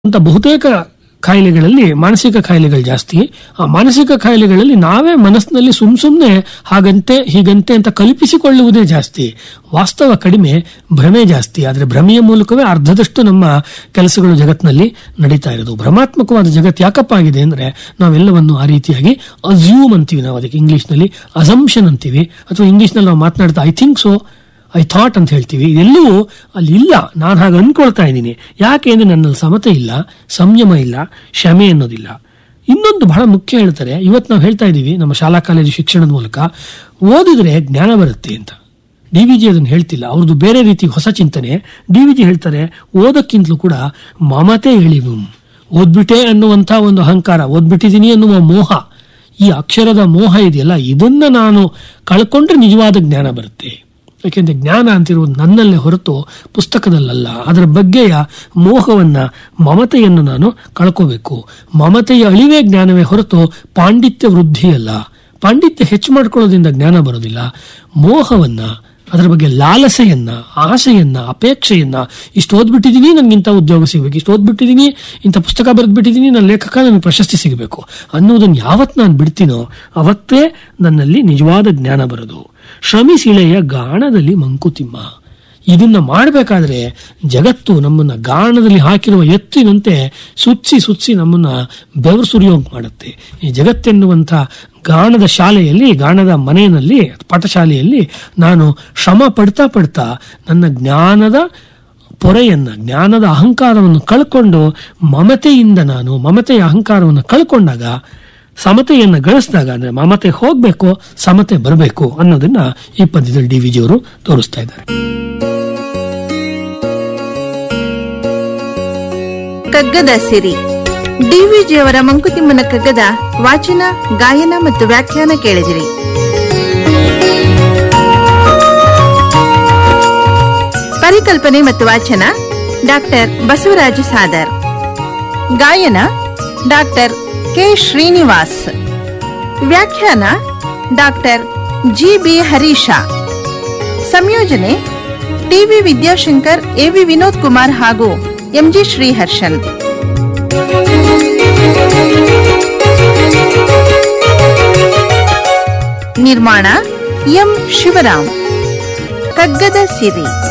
ಅಂತ ಬಹುತೇಕ ಕಾಯಿಲೆಗಳಲ್ಲಿ ಮಾನಸಿಕ ಕಾಯಿಲೆಗಳು ಜಾಸ್ತಿ ಆ ಮಾನಸಿಕ ಕಾಯಿಲೆಗಳಲ್ಲಿ ನಾವೇ ಮನಸ್ಸಿನಲ್ಲಿ ಸುಮ್ ಸುಮ್ನೆ ಹಾಗಂತೆ ಹೀಗಂತೆ ಅಂತ ಕಲ್ಪಿಸಿಕೊಳ್ಳುವುದೇ ಜಾಸ್ತಿ ವಾಸ್ತವ ಕಡಿಮೆ ಭ್ರಮೆ ಜಾಸ್ತಿ ಆದರೆ ಭ್ರಮೆಯ ಮೂಲಕವೇ ಅರ್ಧದಷ್ಟು ನಮ್ಮ ಕೆಲಸಗಳು ಜಗತ್ತಿನಲ್ಲಿ ನಡೀತಾ ಇರೋದು ಭ್ರಮಾತ್ಮಕವಾದ ಜಗತ್ತು ಯಾಕಪ್ಪ ಆಗಿದೆ ಅಂದ್ರೆ ನಾವೆಲ್ಲವನ್ನು ಆ ರೀತಿಯಾಗಿ ಅಸ್ಯೂಮ್ ಅಂತೀವಿ ನಾವು ಅದಕ್ಕೆ ಇಂಗ್ಲಿಷ್ನಲ್ಲಿ ಅಸಂಪ್ಷನ್ ಅಂತೀವಿ ಅಥವಾ ಇಂಗ್ಲಿಷ್ನಲ್ಲಿ ನಾವು ಮಾತನಾಡ್ತಾ I think so I thought ಅಂತ ಹೇಳ್ತೀವಿ ಇದೆಲ್ಲವೂ ಅಲ್ಲಿ ಇಲ್ಲ ನಾನು ಹಾಗೆ ಅನ್ಕೊಳ್ತಾ ಇದ್ದೀನಿ ಯಾಕೆ ಅಂದ್ರೆ ನನ್ನಲ್ಲಿ ಸಮತೆ ಇಲ್ಲ ಸಂಯಮ ಇಲ್ಲ ಕ್ಷಮೆ ಅನ್ನೋದಿಲ್ಲ ಇನ್ನೊಂದು ಬಹಳ ಮುಖ್ಯ ಹೇಳ್ತಾರೆ ಇವತ್ತು ನಾವು ಹೇಳ್ತಾ ಇದ್ದೀವಿ ನಮ್ಮ ಶಾಲಾ ಕಾಲೇಜು ಶಿಕ್ಷಣದ ಮೂಲಕ ಓದಿದ್ರೆ ಜ್ಞಾನ ಬರುತ್ತೆ ಅಂತ ಡಿ ವಿ ಜಿ ಅದನ್ನು ಹೇಳ್ತಿಲ್ಲ ಅವ್ರದ್ದು ಬೇರೆ ರೀತಿ ಹೊಸ ಚಿಂತನೆ ಡಿ ವಿ ಜಿ ಹೇಳ್ತಾರೆ ಓದಕ್ಕಿಂತಲೂ ಕೂಡ ಮಮತೆ ಎಳಿವು ಓದ್ಬಿಟ್ಟೆ ಅನ್ನುವಂಥ ಒಂದು ಅಹಂಕಾರ ಓದ್ಬಿಟ್ಟಿದ್ದೀನಿ ಅನ್ನುವ ಮೋಹ ಈ ಅಕ್ಷರದ ಮೋಹ ಇದೆಯಲ್ಲ ಇದನ್ನ ನಾನು ಕಳ್ಕೊಂಡ್ರೆ ನಿಜವಾದ ಜ್ಞಾನ ಬರುತ್ತೆ ಯಾಕೆಂದ್ರೆ ಜ್ಞಾನ ಅಂತಿರುವುದು ನನ್ನಲ್ಲೇ ಹೊರತು ಪುಸ್ತಕದಲ್ಲಲ್ಲ ಅದರ ಬಗ್ಗೆಯ ಮೋಹವನ್ನ ಮಮತೆಯನ್ನು ನಾನು ಕಳ್ಕೋಬೇಕು ಮಮತೆಯ ಅಳಿವೇ ಜ್ಞಾನವೇ ಹೊರತು ಪಾಂಡಿತ್ಯ ವೃದ್ಧಿಯಲ್ಲ ಪಾಂಡಿತ್ಯ ಹೆಚ್ಚು ಮಾಡ್ಕೊಳ್ಳೋದ್ರಿಂದ ಜ್ಞಾನ ಬರೋದಿಲ್ಲ ಮೋಹವನ್ನ ಅದರ ಬಗ್ಗೆ ಲಾಲಸೆಯನ್ನ ಆಸೆಯನ್ನ ಅಪೇಕ್ಷೆಯನ್ನ ಇಷ್ಟು ಓದ್ಬಿಟ್ಟಿದ್ದೀನಿ ನನಗಿಂತ ಉದ್ಯೋಗ ಸಿಗಬೇಕು ಇಷ್ಟು ಓದ್ಬಿಟ್ಟಿದ್ದೀನಿ ಇಂಥ ಪುಸ್ತಕ ಬರೆದ್ಬಿಟ್ಟಿದ್ದೀನಿ ನನ್ನ ಲೇಖಕ ನನಗೆ ಪ್ರಶಸ್ತಿ ಸಿಗಬೇಕು ಅನ್ನೋದನ್ನು ಯಾವತ್ತು ನಾನು ಬಿಡ್ತೀನೋ ಅವತ್ತೇ ನನ್ನಲ್ಲಿ ನಿಜವಾದ ಜ್ಞಾನ ಬರೋದು ಶ್ರಮಿಸಿಳೆಯ ಗಾಣದಲ್ಲಿ ಮಂಕುತಿಮ್ಮ ಇದನ್ನ ಮಾಡಬೇಕಾದ್ರೆ ಜಗತ್ತು ನಮ್ಮನ್ನ ಗಾಣದಲ್ಲಿ ಹಾಕಿರುವ ಎತ್ತಿನಂತೆ ಸುತ್ಸಿ ಸುತ್ಸಿ ನಮ್ಮನ್ನ ಬೆವರು ಸುರಿಯೋಂಗ್ ಮಾಡುತ್ತೆ ಈ ಜಗತ್ತೆನ್ನುವಂಥ ಗಾಣದ ಶಾಲೆಯಲ್ಲಿ ಗಾಣದ ಮನೆಯಲ್ಲಿ ಪಾಠಶಾಲೆಯಲ್ಲಿ ನಾನು ಶ್ರಮ ಪಡ್ತಾ ಪಡ್ತಾ ನನ್ನ ಜ್ಞಾನದ ಪೊರೆಯನ್ನ ಜ್ಞಾನದ ಅಹಂಕಾರವನ್ನು ಕಳ್ಕೊಂಡು ಮಮತೆಯಿಂದ ನಾನು ಮಮತೆಯ ಅಹಂಕಾರವನ್ನು ಕಳ್ಕೊಂಡಾಗ ಸಮತೆಯನ್ನ ಗಳಿಸಿದಾಗ ಅಂದ್ರೆ ಮಮತೆ ಹೋಗ್ಬೇಕು ಸಮತೆ ಬರಬೇಕು ಅನ್ನೋದನ್ನ ಈ ಪದ್ಯದಲ್ಲಿ ಡಿ ವಿಜಿ ಅವರು ತೋರಿಸ್ತಾ ಇದ್ದಾರೆ ಕಗ್ಗದ ಸಿರಿ ಡಿವಿಜಿಯವರ ಮಂಕುತಿಮ್ಮನ ಕಗ್ಗದ ವಾಚನ ಗಾಯನ ಮತ್ತು ವ್ಯಾಖ್ಯಾನ ಕೇಳಿದಿರಿ ಪರಿಕಲ್ಪನೆ ಮತ್ತು ವಾಚನ ಡಾಕ್ಟರ್ ಬಸವರಾಜ ಸಾದರ್ ಗಾಯನ ಡಾಕ್ಟರ್ ಕೆ ಶ್ರೀನಿವಾಸ್ ವ್ಯಾಖ್ಯಾನ ಡಾಕ್ಟರ್ ಜಿ ಬಿ ಹರೀಶ ಸಂಯೋಜನೆ ಟಿವಿ ವಿದ್ಯಾಶಂಕರ್ ಎವಿ ವಿನೋದ್ ಕುಮಾರ್ ಹಾಗೂ ಎಂಜಿ ಶ್ರೀಹರ್ಷನ್ ನಿರ್ಮಾಣ ಎಂ ಶಿವರಾಮ್ ಕಗ್ಗದ ಸಿರಿ